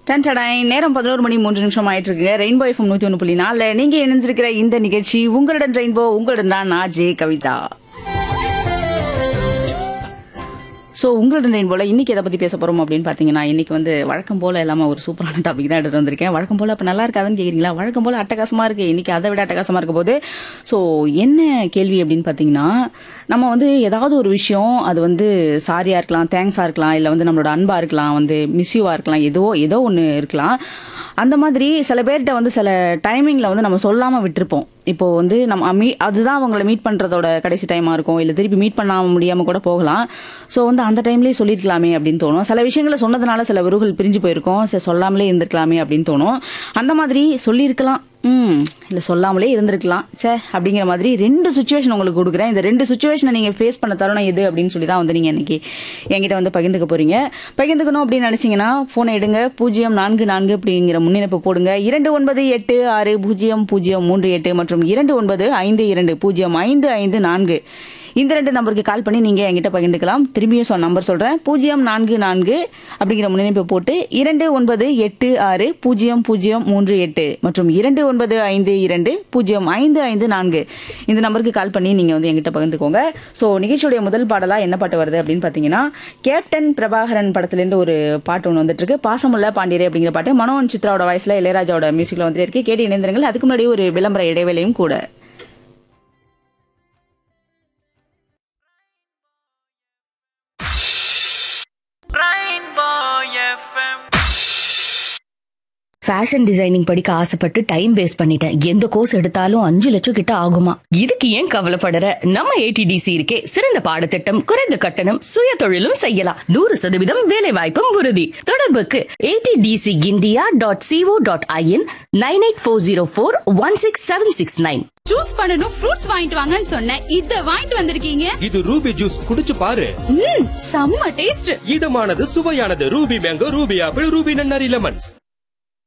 Ton டடாய் நேரம் பதினோரு மணி மூன்று நிமிஷம் ஆயிட்டு இருக்குங்க ரெயின்போ எஃப்எம் நூத்தி ஒன்று புள்ளி நாலுல நீங்க இணைஞ்சிருக்கிற இந்த நிகழ்ச்சி உங்களுடன் ரெயின்போ உங்களுடன் தான் நான் ஜே கவிதா ஸோ உங்களுடன் ரெயின்போல இன்னைக்கு எதை பத்தி பேச போறோம் அப்படின்னு பாத்தீங்கன்னா இன்னைக்கு வந்து வழக்கம் போல இல்லாம ஒரு சூப்பரான டாபிக் தான் எடுத்து வந்திருக்கேன் வழக்கம் போல அப்ப நல்லா இருக்காதுன்னு கேக்குறீங்களா வழக்கம் போல அட்டகாசமா இருக்கு இன்னைக்கு அதை விட அட்டகாசமா இருக்க போது ஸோ என்ன கேள்வி அப்படின்னு பாத்தீங்கன்னா நம்ம வந்து ஏதாவது ஒரு விஷயம் அது வந்து சாரியா இருக்கலாம் தேங்க்ஸா இருக்கலாம் இல்ல வந்து நம்மளோட அன்பா இருக்கலாம் வந்து மிஸ்யூவா இருக்கலாம் ஏதோ ஏதோ ஒன்று இருக்கலாம் அந்த மாதிரி சில பேர்கிட்ட வந்து சில டைமிங்ல வந்து நம்ம சொல்லாம விட்டுருப்போம் இப்போ வந்து நம்ம மீ அதுதான் அவங்கள மீட் பண்றதோட கடைசி டைமா இருக்கும் இல்ல திருப்பி மீட் பண்ணாம முடியாம கூட போகலாம் ஸோ வந்து அந்த டைம்லயே சொல்லிருக்கலாமே அப்படின்னு தோணும் சில விஷயங்களை சொன்னதுனால சில உறவுகள் பிரிஞ்சு போயிருக்கோம் சரி சொல்லாமலே இருந்திருக்கலாமே அப்படின்னு தோணும் அந்த மாதிரி சொல்லியிருக்கலாம் ம் இல்லை சொல்லாமலே இருந்திருக்கலாம் சே அப்படிங்கிற மாதிரி ரெண்டு சுச்சுவேஷன் உங்களுக்கு கொடுக்குறேன் இந்த ரெண்டு சுச்சுவேஷனை நீங்கள் ஃபேஸ் பண்ண தருணம் எது அப்படின்னு சொல்லி தான் வந்து நீங்கள் இன்னைக்கு என்கிட்ட வந்து பகிர்ந்துக்க போறீங்க பகிர்ந்துக்கணும் அப்படின்னு நினச்சிங்கன்னா ஃபோனை எடுங்க பூஜ்ஜியம் நான்கு நான்கு அப்படிங்கிற முன்னிணைப்பு போடுங்க இரண்டு ஒன்பது எட்டு ஆறு பூஜ்ஜியம் பூஜ்ஜியம் மூன்று எட்டு மற்றும் இரண்டு ஒன்பது ஐந்து இரண்டு பூஜ்ஜியம் ஐந்து ஐந்து நான்கு இந்த ரெண்டு நம்பருக்கு கால் பண்ணி நீங்க என்கிட்ட பகிர்ந்துக்கலாம் திரும்பியும் சொன்ன நம்பர் சொல்றேன் பூஜ்ஜியம் நான்கு நான்கு அப்படிங்கிற முன்னிணைப்பை போட்டு இரண்டு ஒன்பது எட்டு ஆறு பூஜ்ஜியம் பூஜ்ஜியம் மூன்று எட்டு மற்றும் இரண்டு ஒன்பது ஐந்து இரண்டு பூஜ்ஜியம் ஐந்து ஐந்து நான்கு இந்த நம்பருக்கு கால் பண்ணி நீங்க வந்து என்கிட்ட பகிர்ந்துக்கோங்க ஸோ நிகழ்ச்சியுடைய முதல் பாடலா என்ன பாட்டு வருது அப்படின்னு பாத்தீங்கன்னா கேப்டன் பிரபாகரன் படத்துலேருந்து ஒரு பாட்டு ஒன்று வந்துட்டு இருக்கு பாசமுள்ள பாண்டியரே அப்படிங்கிற பாட்டு மனோன் சித்ராவோட வாய்ஸ்ல இளையராஜாவோட மியூசிக்ல வந்துட்டு இருக்கு கேட்டு இணைந்திருங்கள் அதுக்கு முன்னாடி ஒரு விளம்பர இடைவேளையும் கூட Rainbow FM. ஃபேஷன் டிசைனிங் படிக்க ஆசைப்பட்டு டைம் வேஸ்ட் பண்ணிட்டேன் எந்த கோர்ஸ் எடுத்தாலும் அஞ்சு லட்சம் கிட்ட ஆகுமா இதுக்கு ஏன் கவலைப்படற நம்ம ஏடிடிசி இருக்கே சிறந்த பாடத்திட்டம் குறைந்த கட்டணம் சுய தொழிலும் செய்யலாம் நூறு சதவீதம் வேலை வாய்ப்பும் உறுதி தொடர்புக்கு ATDC India dot CO dot IN nine eight four zero four one six seven six nine juice பண்ணனும் ஃப்ரூட்ஸ் வாங்கிட்டு வாங்கன்னு சொன்னேன் இத வாங்கிட்டு வந்திருக்கீங்க இது ரூபி ஜூஸ் குடிச்சு பாரு ம் செம்ம டேஸ்ட் இதமானது சுவையானது Ruby mango Ruby apple Ruby நன்னாரி லெமன்